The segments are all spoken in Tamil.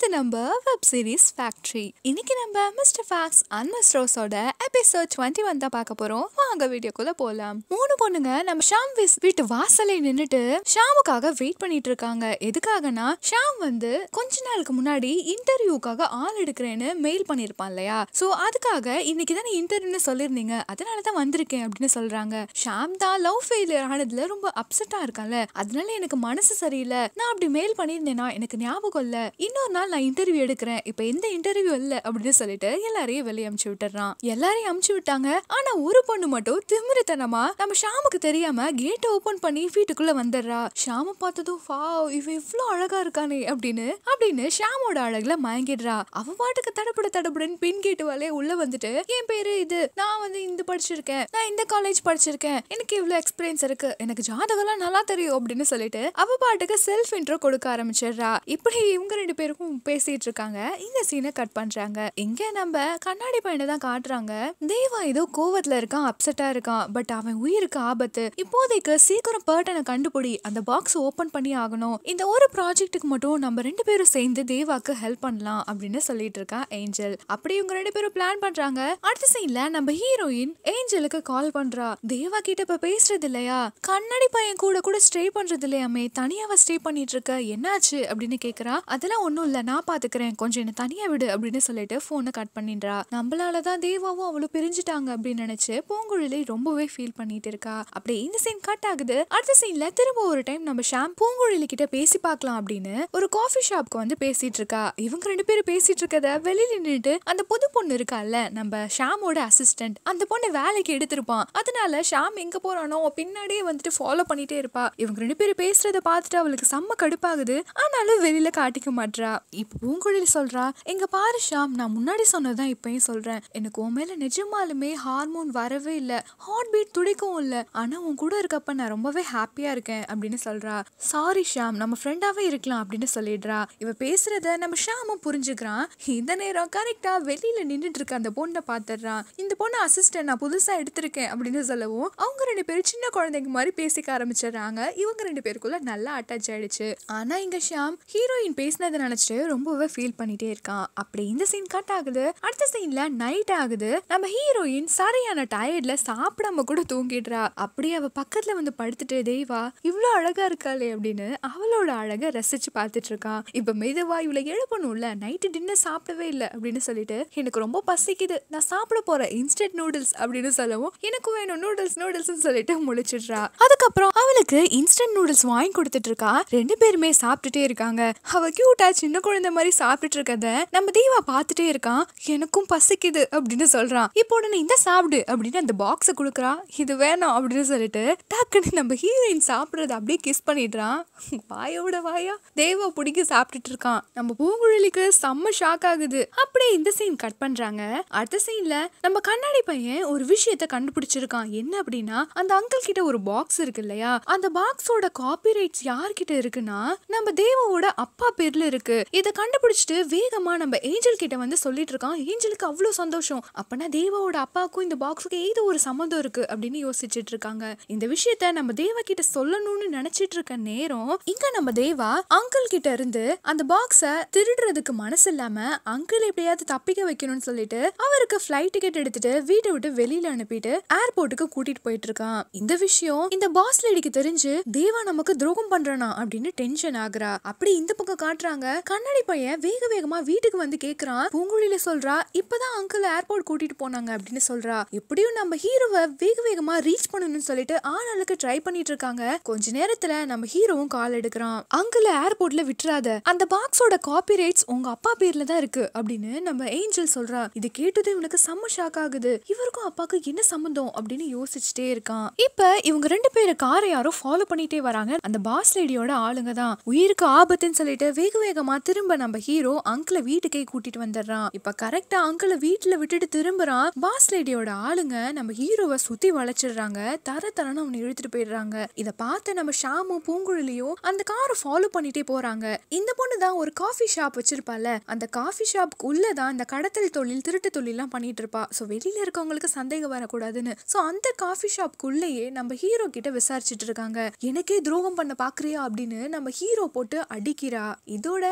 நம்ம வெப் சீரிஸ் ஃபேக்ட்ரி இன்னைக்கு நம்ம மிஸ்டர் ஃபேக்ஸ் அண்ட் மிஸ் ரோஸோட எபிசோட் டுவெண்ட்டி ஒன் தான் பார்க்க போறோம் வாங்க வீடியோக்குள்ள போலாம் மூணு பொண்ணுங்க நம்ம ஷாம் விஸ் வீட்டு வாசலை நின்னுட்டு ஷாமுக்காக வெயிட் பண்ணிட்டு இருக்காங்க எதுக்காகனா ஷாம் வந்து கொஞ்ச நாளுக்கு முன்னாடி இன்டர்வியூக்காக ஆள் எடுக்கிறேன்னு மெயில் பண்ணியிருப்பான் இல்லையா ஸோ அதுக்காக இன்னைக்கு தானே இன்டர்வியூன்னு சொல்லியிருந்தீங்க அதனால தான் வந்திருக்கேன் அப்படின்னு சொல்றாங்க ஷாம் தான் லவ் ஃபெயிலியர் ஆனதுல ரொம்ப அப்செட்டா இருக்கான்ல அதனால எனக்கு மனசு சரியில்லை நான் அப்படி மெயில் பண்ணியிருந்தேனா எனக்கு ஞாபகம் இல்ல இன்னொரு நாள் நான் இன்டர்வியூ எடுக்கிறேன் இப்போ எந்த இன்டர்வியூ இல்ல அப்படின்னு சொல்லிட்டு எல்லாரையும் வெளியே அமுச்சு விட்டுறான் எல்லாரையும் அமுச்சு விட்டாங்க ஆனா ஒரு பொண்ணு மட்டும் திமிருத்தனமா நம்ம ஷாமுக்கு தெரியாம கேட்டை ஓபன் பண்ணி வீட்டுக்குள்ள வந்துடுறா ஷாம பார்த்ததும் வா இவ இவ்ளோ அழகா இருக்கானே அப்படின்னு அப்படின்னு ஷாமோட அழகுல மயங்கிடுறா அவ பாட்டுக்கு தடப்பட தடப்படன்னு பின் கேட்டு வலையே உள்ள வந்துட்டு என் பேரு இது நான் வந்து இந்த படிச்சிருக்கேன் நான் இந்த காலேஜ் படிச்சிருக்கேன் எனக்கு இவ்வளவு எக்ஸ்பீரியன்ஸ் இருக்கு எனக்கு ஜாதகம்லாம் நல்லா தெரியும் அப்படின்னு சொல்லிட்டு அவ பாட்டுக்கு செல்ஃப் இன்ட்ரோ கொடுக்க ஆரம்பிச்சிடுறா இப்படி இவங்க ரெண்டு பேருக்கும் பேசிட்டு இருக்காங்க இந்த சீனை கட் பண்றாங்க இங்க நம்ம கண்ணாடி பையனை தான் காட்டுறாங்க தேவா ஏதோ கோவத்துல இருக்கான் அப்செட்டா இருக்கான் பட் அவன் உயிருக்கு ஆபத்து இப்போதைக்கு சீக்கிரம் பர்ட்டனை கண்டுபிடி அந்த பாக்ஸ் ஓபன் பண்ணி ஆகணும் இந்த ஒரு ப்ராஜெக்ட்டுக்கு மட்டும் நம்ம ரெண்டு பேரும் சேர்ந்து தேவாக்கு ஹெல்ப் பண்ணலாம் அப்படின்னு சொல்லிட்டு இருக்கா ஏஞ்சல் அப்படி இவங்க ரெண்டு பேரும் பிளான் பண்றாங்க அடுத்த சீன்ல நம்ம ஹீரோயின் ஏஞ்சலுக்கு கால் பண்றா தேவா கிட்ட இப்ப பேசுறது இல்லையா கண்ணாடி பையன் கூட கூட ஸ்டே பண்றது இல்லையாமே தனியாவ ஸ்டே பண்ணிட்டு இருக்க என்னாச்சு அப்படின்னு கேக்குறா அதெல்லாம் ஒண்ணும் இல்ல நான் பாத்துக்கிறேன் கொஞ்சம் என்ன தனியா விடு அப்படின்னு சொல்லிட்டு போனை கட் பண்ணிடுறா நம்மளாலதான் தேவாவும் அவளும் பிரிஞ்சுட்டாங்க அப்படின்னு நினைச்சு பூங்குழலி ரொம்பவே ஃபீல் பண்ணிட்டு இருக்கா அப்படி இந்த சீன் கட் ஆகுது அடுத்த சீன்ல திரும்ப ஒரு டைம் நம்ம ஷாம் பூங்குழலி கிட்ட பேசி பார்க்கலாம் அப்படின்னு ஒரு காஃபி ஷாப்க்கு வந்து பேசிட்டு இருக்கா இவங்க ரெண்டு பேரும் பேசிட்டு இருக்கத வெளியில நின்னுட்டு அந்த புது பொண்ணு இருக்கால்ல நம்ம ஷாமோட அசிஸ்டன்ட் அந்த பொண்ணு வேலைக்கு எடுத்திருப்பான் அதனால ஷாம் எங்க போறானோ பின்னாடியே வந்துட்டு ஃபாலோ பண்ணிட்டே இருப்பா இவங்க ரெண்டு பேரும் பேசுறத பார்த்துட்டு அவளுக்கு செம்ம கடுப்பாகுது ஆனாலும் வெளியில காட்டிக்க மாட்றா இப்போ பூங்குழலி சொல்றா எங்க பாரு ஷாம் நான் முன்னாடி சொன்னதான் இப்பயும் சொல்றேன் எனக்கு உன் மேல நிஜமாலுமே ஹார்மோன் வரவே இல்ல ஹார்ட் பீட் துடிக்கவும் இல்ல ஆனா உன் கூட இருக்கப்ப நான் ரொம்பவே ஹாப்பியா இருக்கேன் அப்படின்னு சொல்றா சாரி ஷாம் நம்ம ஃப்ரெண்டாவே இருக்கலாம் அப்படின்னு சொல்லிடுறா இவ பேசுறத நம்ம ஷாமும் புரிஞ்சுக்கிறான் இந்த நேரம் கரெக்டா வெளியில நின்னுட்டு இருக்க அந்த பொண்ணை பாத்துடுறான் இந்த பொண்ணு அசிஸ்டன்ட் நான் புதுசா எடுத்திருக்கேன் அப்படின்னு சொல்லவும் அவங்க ரெண்டு பேரும் சின்ன குழந்தைங்க மாதிரி பேசிக்க ஆரம்பிச்சிடுறாங்க இவங்க ரெண்டு பேருக்குள்ள நல்லா அட்டாச் ஆயிடுச்சு ஆனா இங்க ஷாம் ஹீரோயின் பேசினதை நினைச்சிட்டு ரொம்பவே ஃபீல் பண்ணிட்டே இருக்கான் அப்படி இந்த சீன் கட் ஆகுது அடுத்த சீன்ல நைட் ஆகுது நம்ம ஹீரோயின் சரியான டயர்ட்ல சாப்பிடாம கூட தூங்கிடுறா அப்படியே அவ பக்கத்துல வந்து படுத்துட்டு தேவா இவ்வளோ அழகா இருக்காளே அப்படின்னு அவளோட அழகை ரசிச்சு பார்த்துட்டு இருக்கான் இப்ப மெதுவா இவளை எழுப்பணும்ல நைட்டு டின்னர் சாப்பிடவே இல்லை அப்படின்னு சொல்லிட்டு எனக்கு ரொம்ப பசிக்குது நான் சாப்பிட போறேன் இன்ஸ்டன்ட் நூடுல்ஸ் அப்படின்னு சொல்லவும் எனக்கு வேணும் நூடுல்ஸ் நூடுல்ஸ் சொல்லிட்டு முழிச்சிடுறா அதுக்கப்புறம் அவளுக்கு இன்ஸ்டன்ட் நூடுல்ஸ் வாங்கி கொடுத்துட்டு இருக்கா ரெண்டு பேருமே சாப்பிட்டுட்டே இருக்காங்க அவ கியூட்டா சின்ன குழந்தை மாதிரி சாப்பிட்டுட்டு இருக்கத நம்ம தீவா பார்த்துட்டே இருக்கான் எனக்கும் பசிக்குது அப்படின்னு சொல்றான் இப்போ உடனே இந்த சாப்பிடு அப்படின்னு அந்த பாக்ஸை கொடுக்குறா இது வேணாம் அப்படின்னு சொல்லிட்டு டக்குன்னு நம்ம ஹீரோயின் சாப்பிட்றத அப்படியே கிஸ் பண்ணிடுறான் வாயோட வாயா தேவா பிடிக்க சாப்பிட்டுட்டு இருக்கான் நம்ம பூங்குழலிக்கு செம்ம ஷாக் ஆகுது அப்படியே இந்த சீன் கட் பண்றாங்க அடுத்த சீன்ல நம்ம கண்ணாடி பையன் ஒரு விஷயத்த கண்டுபிடிச்சிருக்கான் என்ன அப்படின்னா அந்த அங்கிள் கிட்ட ஒரு பாக்ஸ் இருக்கு இல்லையா அந்த பாக்ஸோட காப்பி ரைட்ஸ் யார்கிட்ட இருக்குன்னா நம்ம தேவாவோட அப்பா பேர்ல இருக்கு இதை கண்டுபிடிச்சிட்டு வேகமா நம்ம ஏஞ்சல் கிட்ட வந்து சொல்லிட்டு இருக்கான் ஏஞ்சலுக்கு அவ்வளவு சந்தோஷம் அப்பனா தேவாவோட அப்பாவுக்கும் இந்த பாக்ஸுக்கு ஏதோ ஒரு சம்மந்தம் இருக்கு அப்படின்னு யோசிச்சுட்டு இருக்காங்க இந்த விஷயத்த நம்ம தேவா கிட்ட சொல்லணும்னு நினைச்சிட்டு இருக்க நேரம் இங்க நம்ம தேவா அங்கிள் கிட்ட இருந்து அந்த பாக்ஸ திருடுறதுக்கு மனசு இல்லாம அங்கிள் எப்படியாவது தப்பிக்க வைக்கணும்னு சொல்லிட்டு அவருக்கு ஃபிளைட் டிக்கெட் எடுத்துட்டு வீட்டை விட்டு வெளியில அனுப்பிட்டு ஏர்போர்ட்டுக்கு கூட்டிட்டு போயிட்டு இருக்கான் இந்த விஷயம் இந்த பாஸ் லேடிக்கு தெரிஞ்சு தேவா நமக்கு துரோகம் பண்றானா அப்படின்னு டென்ஷன் ஆகுறா அப்படி இந்த பக்கம் காட்டுறாங்க கண்ணாடி பையன் வேக வேகமா வீட்டுக்கு வந்து கேக்குறான் பூங்குழில சொல்றா இப்பதான் அங்கிள் ஏர்போர்ட் கூட்டிட்டு போனாங்க அப்படின்னு சொல்றா எப்படியும் நம்ம ஹீரோவை வேக வேகமா ரீச் பண்ணணும்னு சொல்லிட்டு ஆளாளுக்கு ட்ரை பண்ணிட்டு இருக்காங்க கொஞ்ச நேரத்துல நம்ம ஹீரோவும் கால் எடுக்கிறான் அங்கிள் ஏர்போர்ட்ல விட்டுறாத அந்த பாக்ஸோட காப்பி ரைட்ஸ் உங்க அப்பா பேர்ல தான் இருக்கு அப்படின்னு நம்ம ஏஞ்சல் சொல்றா இது கேட்டது இவனுக்கு செம்ம ஷாக் ஆகுது இவருக்கும் அப்பாக்கு என்ன சம்மந்தம் அப்படின்னு யோசிச்சுட்டே இருக்கான் இப்ப இவங்க ரெண்டு பேரு காரை யாரோ ஃபாலோ பண்ணிட்டே வராங்க அந்த பாஸ் லேடியோட ஆளுங்க தான் உயிருக்கு ஆபத்துன்னு சொல்லிட்டு வேக வேகமா திரும்ப நம்ம ஹீரோ அங்கிளை வீட்டுக்கே கூட்டிட்டு வந்துடுறான் இப்ப கரெக்டா அங்கிளை வீட்டுல விட்டுட்டு திரும்புறான் பாஸ் லேடியோட ஆளுங்க நம்ம ஹீரோவை சுத்தி வளைச்சிடுறாங்க தர தரன்னு அவனை இழுத்துட்டு போயிடுறாங்க இத பார்த்து நம்ம ஷாமும் பூங்குழலியும் அந்த காரை ஃபாலோ பண்ணிட்டே போறாங்க இந்த பொண்ணு தான் ஒரு காஃபி ஷாப் வச்சிருப்பால அந்த காஃபி ஷாப்க்கு உள்ளதான் இந்த கடத்தல் தொழில் திருட்டு தொழிலாம் பண்ணிட்டு இருப்பா ஸோ வெளியில இருக்கவங்களுக்கு சந்தேகம் வரக்கூடாதுன்னு ஸோ அந்த காஃபி ஷாப்க்குள்ளேயே நம்ம ஹீரோ கிட்ட விசாரிச்சுட்டு இருக்காங்க எனக்கே துரோகம் பண்ண பாக்குறியா அப்படின்னு நம்ம ஹீரோ போட்டு அடிக்கிறா இதோட எபிசோட்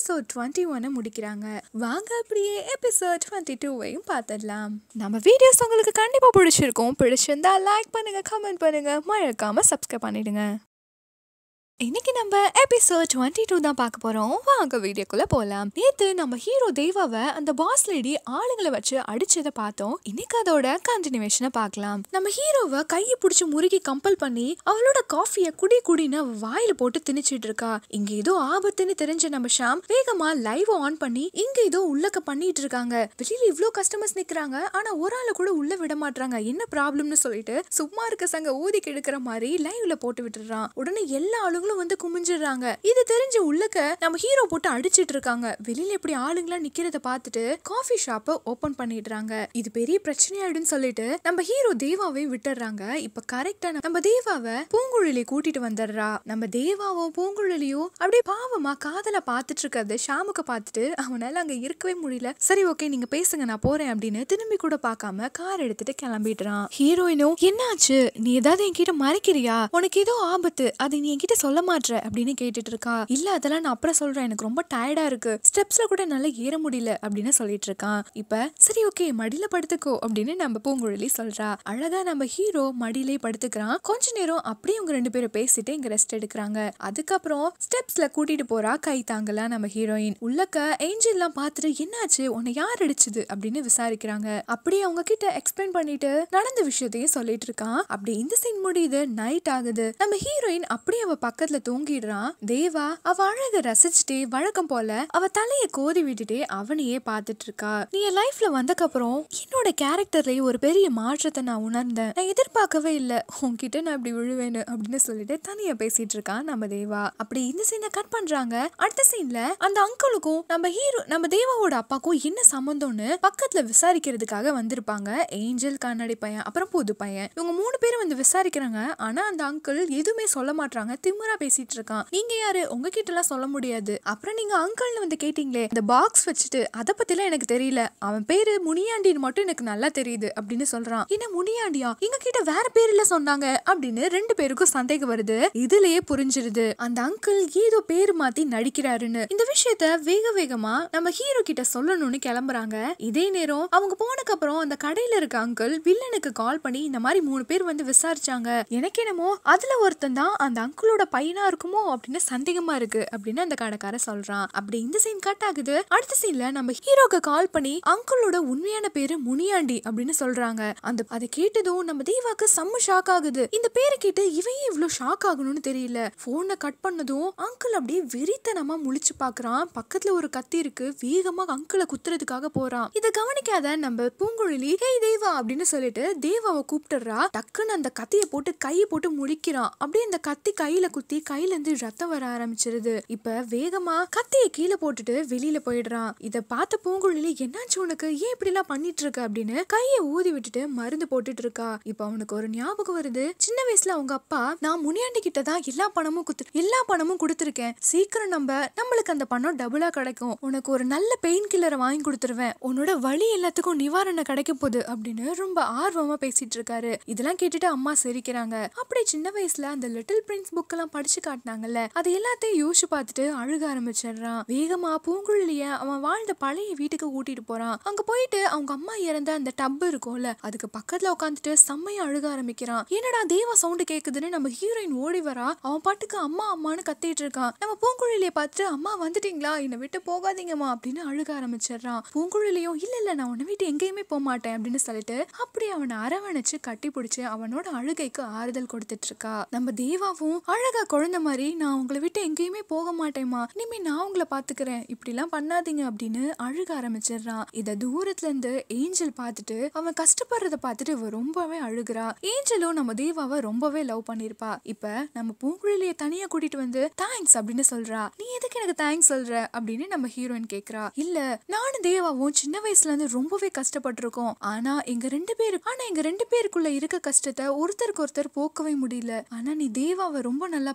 எபிசோட் டுவெண்ட்டி ஒன்னை முடிக்கிறாங்க வாங்க அப்படியே எபிசோட் டுவெண்ட்டி டூவையும் பார்த்துடலாம் நம்ம வீடியோஸ் உங்களுக்கு கண்டிப்பாக பிடிச்சிருக்கும் பிடிச்சிருந்தா லைக் பண்ணுங்க கமெண்ட் பண்ணுங்க மறக்காம சப்ஸ்கிரைப் பண்ணிடுங்க இன்னைக்கு நம்ம எபிசோட் டுவெண்ட்டி டூ தான் பார்க்க போறோம் வாங்க வீடியோக்குள்ள போலாம் நேத்து நம்ம ஹீரோ தேவாவை அந்த பாஸ் லேடி ஆளுங்களை வச்சு அடிச்சதை பார்த்தோம் இன்னைக்கு அதோட கண்டினியூவேஷனை பார்க்கலாம் நம்ம ஹீரோவை கையை பிடிச்சி முறுக்கி கம்பல் பண்ணி அவளோட காஃபியை குடி குடின்னு அவ வாயில போட்டு திணிச்சிட்டு இருக்கா இங்க ஏதோ ஆபத்துன்னு தெரிஞ்ச நம்ம ஷாம் வேகமா லைவ் ஆன் பண்ணி இங்க ஏதோ உள்ளக்க பண்ணிட்டு இருக்காங்க வெளியில இவ்ளோ கஸ்டமர்ஸ் நிக்கிறாங்க ஆனா ஒரு ஆளை கூட உள்ள விட மாட்டாங்க என்ன ப்ராப்ளம்னு சொல்லிட்டு சும்மா இருக்க சங்க ஊதி கெடுக்கிற மாதிரி லைவ்ல போட்டு விட்டுறான் உடனே எல்லா ஆளுங்களும் வந்து குமிஞ்சிடுறாங்க இது தெரிஞ்ச உள்ளக்க நம்ம ஹீரோ போட்டு அடிச்சிட்டு இருக்காங்க வெளியில இப்படி ஆளுங்களா நிக்கிறத பார்த்துட்டு காஃபி ஷாப்பை ஓபன் பண்ணிடுறாங்க இது பெரிய பிரச்சனையாயிடுன்னு சொல்லிட்டு நம்ம ஹீரோ தேவாவை விட்டுறாங்க இப்ப கரெக்டா நம்ம தேவாவை பூங்குழலி கூட்டிட்டு வந்துடுறா நம்ம தேவாவோ பூங்குழலியோ அப்படியே பாவமா காதல பார்த்துட்டு இருக்கிறது ஷாமுக்கு பார்த்துட்டு அவனால அங்க இருக்கவே முடியல சரி ஓகே நீங்க பேசுங்க நான் போறேன் அப்படின்னு திரும்பி கூட பார்க்காம கார் எடுத்துட்டு கிளம்பிடுறான் ஹீரோயினும் என்னாச்சு நீ ஏதாவது என்கிட்ட மறைக்கிறியா உனக்கு ஏதோ ஆபத்து அதை நீ என்கிட்ட சொல்ல மாட்ற அப்படின்னு கேட்டுட்டு இருக்கா இல்ல அதெல்லாம் நான் அப்புறம் சொல்றேன் எனக்கு ரொம்ப டயர்டா இருக்கு ஸ்டெப்ஸ்ல கூட நல்லா ஏற முடியல அப்படின்னு சொல்லிட்டு இருக்கான் இப்ப சரி ஓகே மடியில படுத்துக்கோ அப்படின்னு நம்ம பூங்குழலி சொல்றா அழகா நம்ம ஹீரோ மடியிலே படுத்துக்கிறான் கொஞ்ச நேரம் அப்படியே அவங்க ரெண்டு பேரும் பேசிட்டு இங்க ரெஸ்ட் எடுக்கிறாங்க அதுக்கப்புறம் ஸ்டெப்ஸ்ல கூட்டிட்டு போறா கை தாங்கலாம் நம்ம ஹீரோயின் உள்ளக்க ஏஞ்சல் எல்லாம் பார்த்துட்டு என்னாச்சு உன்னை யார் அடிச்சது அப்படின்னு விசாரிக்கிறாங்க அப்படியே அவங்க கிட்ட எக்ஸ்பிளைன் பண்ணிட்டு நடந்த விஷயத்தையும் சொல்லிட்டு இருக்கான் அப்படி இந்த சீன் முடியுது நைட் ஆகுது நம்ம ஹீரோயின் அப்படியே அவ பக்கத்துல தூங்கிடுறான் தேவா அவ அழக ரசிச்சுட்டே வழக்கம் போல அவ தலைய கோதி விட்டுட்டே அவனையே பார்த்துட்டு இருக்கா நீ என் லைஃப்ல வந்தக்கப்புறம் என்னோட கேரக்டர்லயே ஒரு பெரிய மாற்றத்தை நான் உணர்ந்தேன் நான் எதிர்பார்க்கவே இல்ல உன்கிட்ட நான் இப்படி விழுவேன்னு அப்படின்னு சொல்லிட்டு தனியா பேசிட்டு இருக்கான் நம்ம தேவா அப்படி இந்த சீனை கட் பண்றாங்க அடுத்த சீன்ல அந்த அங்கிளுக்கும் நம்ம ஹீரோ நம்ம தேவாவோட அப்பாக்கும் என்ன சம்மந்தம்னு பக்கத்துல விசாரிக்கிறதுக்காக வந்திருப்பாங்க ஏஞ்சல் கண்ணாடி பையன் அப்புறம் புது பையன் இவங்க மூணு பேரும் வந்து விசாரிக்கிறாங்க ஆனா அந்த அங்கிள் எதுவுமே சொல்ல மாட்டாங்க திமிரா பேசிட்டு இருக்கான் நீங்க யாரு உங்ககிட்ட எல்லாம் சொல்ல முடியாது அப்புறம் நீங்க அங்கிள்னு வந்து கேட்டீங்களே இந்த பாக்ஸ் வச்சுட்டு அதை பத்திலாம் எனக்கு தெரியல அவன் பேரு முனியாண்டின்னு மட்டும் எனக்கு நல்லா தெரியுது அப்படின்னு சொல்றான் என்ன முனியாண்டியா எங்க கிட்ட வேற பேர்ல சொன்னாங்க அப்படின்னு ரெண்டு பேருக்கும் சந்தேகம் வருது இதுலயே புரிஞ்சிருது அந்த அங்கிள் ஏதோ பேர் மாத்தி நடிக்கிறாருன்னு இந்த விஷயத்த வேக வேகமா நம்ம ஹீரோ கிட்ட சொல்லணும்னு கிளம்புறாங்க இதே நேரம் அவங்க போனக்கு அப்புறம் அந்த கடையில இருக்க அங்கிள் வில்லனுக்கு கால் பண்ணி இந்த மாதிரி மூணு பேர் வந்து விசாரிச்சாங்க எனக்கு என்னமோ அதுல ஒருத்தன் தான் அந்த அங்கிளோட பையனா இருக்குமோ அப்படின்னு சந்தேகமா இருக்கு அப்படின்னு அந்த கடைக்காரன் சொல்றான் அப்படி இந்த சீன் கட் ஆகுது அடுத்த சீன்ல நம்ம ஹீரோக்கு கால் பண்ணி அங்கிளோட உண்மையான பேரு முனியாண்டி அப்படின்னு சொல்றாங்க அந்த அதை கேட்டதும் நம்ம தீவாக்கு செம்ம ஷாக் ஆகுது இந்த பேரை கேட்டு இவன் இவ்வளவு ஷாக் ஆகணும்னு தெரியல போனை கட் பண்ணதும் அங்கிள் அப்படியே வெறித்தனமா முழிச்சு பாக்குறான் பக்கத்துல ஒரு கத்தி இருக்கு வேகமா அங்கிளை குத்துறதுக்காக போறான் இதை கவனிக்காத நம்ம பூங்குழலி ஹே தேவா அப்படின்னு சொல்லிட்டு தேவாவை கூப்பிட்டுறா டக்குன்னு அந்த கத்தியை போட்டு கையை போட்டு முழிக்கிறான் அப்படியே அந்த கத்தி கையில குத்தி கையில இருந்து ரத்தம் வர ஆரம்பிச்சிருது இப்ப வேகமா கத்தியை கீழே போட்டுட்டு வெளியில போயிடுறான் இத பார்த்த பூங்குழலி என்னாச்சு உனக்கு ஏன் இப்படி எல்லாம் பண்ணிட்டு இருக்க அப்படின்னு கையை ஊதி விட்டுட்டு மருந்து போட்டுட்டு இருக்கா இப்ப அவனுக்கு ஒரு ஞாபகம் வருது சின்ன வயசுல அவங்க அப்பா நான் முனியாண்டி கிட்ட தான் எல்லா பணமும் குத்து எல்லா பணமும் கொடுத்துருக்கேன் சீக்கிரம் நம்ம நம்மளுக்கு அந்த பணம் டபுளா கிடைக்கும் உனக்கு ஒரு நல்ல பெயின் கில்லரை வாங்கி கொடுத்துருவேன் உன்னோட வலி எல்லாத்துக்கும் நிவாரணம் கிடைக்க போகுது அப்படின்னு ரொம்ப ஆர்வமா பேசிட்டு இருக்காரு இதெல்லாம் கேட்டுட்டு அம்மா சிரிக்கிறாங்க அப்படி சின்ன வயசுல அந்த லிட்டில் பிரின்ஸ் புக் எல்லாம் படிச்சு காட்டினாங்கல்ல அது எல்லாத்தையும் யோசிச்சு பார்த்துட்டு அழுக ஆரம்பிச்சிடுறான் வேகமா பூங்குழலிய அவன் வாழ்ந்த பழைய வீட்டுக்கு கூட்டிட்டு போறான் அங்க போயிட்டு அவங்க அம்மா இறந்த அந்த டப் இருக்கும்ல அதுக்கு பக்கத்துல உட்காந்துட்டு செம்மையா அழுக ஆரம்பிக்கிறான் என்னடா தேவா சவுண்ட் கேக்குதுன்னு நம்ம ஹீரோயின் ஓடி வரா அவன் பாட்டுக்கு அம்மா அம்மான்னு கத்திட்டு இருக்கான் நம்ம பூங்குழலிய பார்த்துட்டு அம்மா வந்துட்டீங்களா என்னை விட்டு போகாதீங்கம்மா அப்படின்னு அழுக ஆரம்பிச்சிடுறான் பூங்குழலியும் இல்ல இல்ல நான் உன்னை விட்டு எங்கேயுமே போக மாட்டேன் அப்படின்னு சொல்லிட்டு அப்படி அவனை அரவணைச்சு கட்டி பிடிச்சு அவனோட அழுகைக்கு ஆறுதல் கொடுத்துட்டு இருக்கா நம்ம தேவாவும் அழகா குழந்தை மாதிரி நான் உங்களை விட்டு எங்கேயுமே போக மாட்டேம்மா இனிமே நான் உங்களை பாத்துக்கிறேன் இப்படிலாம் பண்ணாதீங்க அப்படின்னு அழுக ஆரம்பிச்சிடுறான் இத தூரத்துல இருந்து ஏஞ்சல் பார்த்துட்டு அவன் கஷ்டப்படுறத பார்த்துட்டு இவ ரொம்பவே அழுகுறா ஏஞ்சலும் நம்ம தேவாவை ரொம்பவே லவ் பண்ணிருப்பா இப்ப நம்ம பூங்குழலிய தனியா கூட்டிட்டு வந்து தேங்க்ஸ் அப்படின்னு சொல்றா நீ எதுக்கு எனக்கு தேங்க்ஸ் சொல்ற அப்படின்னு நம்ம ஹீரோயின் கேக்குறா இல்ல நானும் தேவாவும் சின்ன வயசுல இருந்து ரொம்பவே கஷ்டப்பட்டிருக்கோம் ஆனா எங்க ரெண்டு பேரு ஆனா எங்க ரெண்டு பேருக்குள்ள இருக்க கஷ்டத்தை ஒருத்தருக்கு ஒருத்தர் போக்கவே முடியல ஆனா நீ தேவாவை ரொம்ப நல்லா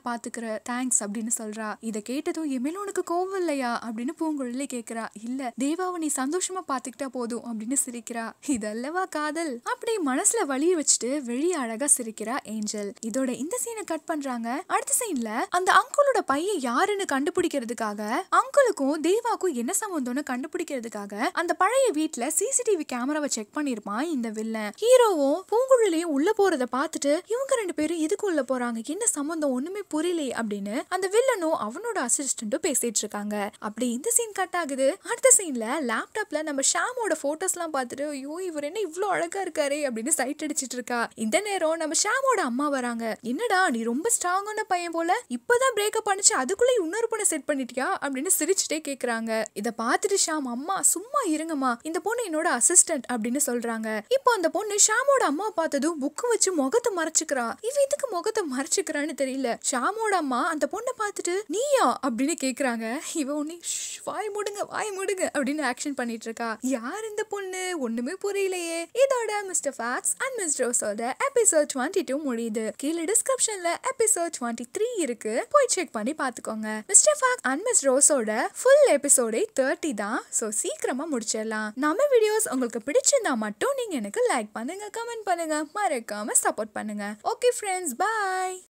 பாத்துக்கிற தேங்க்ஸ் அப்படின்னு சொல்றா இத கேட்டதும் என் மேல உனக்கு கோவம் இல்லையா அப்படின்னு பூங்குழலி கேக்குறா இல்ல தேவாவை நீ சந்தோஷமா பாத்துக்கிட்டா போதும் அப்படின்னு சிரிக்கிறா இதல்லவா காதல் அப்படி மனசுல வலிய வச்சுட்டு வெளிய அழகா சிரிக்கிறா ஏஞ்சல் இதோட இந்த சீனை கட் பண்றாங்க அடுத்த சீன்ல அந்த அங்குளோட பையன் யாருன்னு கண்டுபிடிக்கிறதுக்காக அங்குளுக்கும் தேவாக்கும் என்ன சம்பந்தம்னு கண்டுபிடிக்கிறதுக்காக அந்த பழைய வீட்ல சிசிடிவி கேமராவை செக் பண்ணிருப்பான் இந்த வில்லன் ஹீரோவும் பூங்குழலியும் உள்ள போறத பார்த்துட்டு இவங்க ரெண்டு பேரும் எதுக்கு உள்ள போறாங்க என்ன சம்பந்தம் ஒண்ணுமே புரியலையே அப்படின்னு அந்த வில்லனும் அவனோட அசிஸ்டன்ட்டும் பேசிட்டு இருக்காங்க அப்படி இந்த சீன் கட் ஆகுது அடுத்த சீன்ல லேப்டாப்ல நம்ம ஷாமோட போட்டோஸ் எல்லாம் பார்த்துட்டு ஐயோ இவர் என்ன இவ்ளோ அழகா இருக்காரே அப்படின்னு சைட் அடிச்சிட்டு இருக்கா இந்த நேரம் நம்ம ஷாமோட அம்மா வராங்க என்னடா நீ ரொம்ப ஸ்ட்ராங்கான பையன் போல இப்பதான் பிரேக்கப் பண்ணிச்சு அதுக்குள்ள இன்னொரு பொண்ணை செட் பண்ணிட்டியா அப்படின்னு சிரிச்சுட்டே கேக்குறாங்க இத பார்த்துட்டு ஷாம் அம்மா சும்மா இருங்கம்மா இந்த பொண்ணு என்னோட அசிஸ்டன்ட் அப்படின்னு சொல்றாங்க இப்போ அந்த பொண்ணு ஷாமோட அம்மா பார்த்ததும் புக்கு வச்சு முகத்தை மறைச்சுக்கிறா இவ இதுக்கு முகத்தை மறைச்சுக்கிறான்னு தெரியல ஷாமோட அம்மா அந்த பொண்ணை பார்த்துட்டு நீயா அப்படின்னு கேக்குறாங்க இவ உன்னை "ஷ், வாய் மூடுங்க வாய் மூடுங்க அப்படின்னு ஆக்ஷன் பண்ணிட்டு இருக்கா யார் இந்த பொண்ணு ஒண்ணுமே புரியலையே இதோட மிஸ்டர் ஃபேக்ஸ் அண்ட் மிஸ் ரோஸோட எபிசோட் டுவெண்ட்டி டூ முடியுது கீழே டிஸ்கிரிப்ஷன்ல எபிசோட் டுவெண்ட்டி த்ரீ இருக்கு போய் செக் பண்ணி பாத்துக்கோங்க மிஸ்டர் ஃபேக்ஸ் அண்ட் மிஸ் ரோஸோட ஃபுல் எபிசோடே தேர்ட்டி தான் ஸோ சீக்கிரமா முடிச்சிடலாம் நம்ம வீடியோஸ் உங்களுக்கு பிடிச்சிருந்தா மட்டும் நீங்க எனக்கு லைக் பண்ணுங்க கமெண்ட் பண்ணுங்க மறக்காம சப்போர்ட் பண்ணுங்க ஓகே ஃப்ரெண்ட்ஸ் பாய்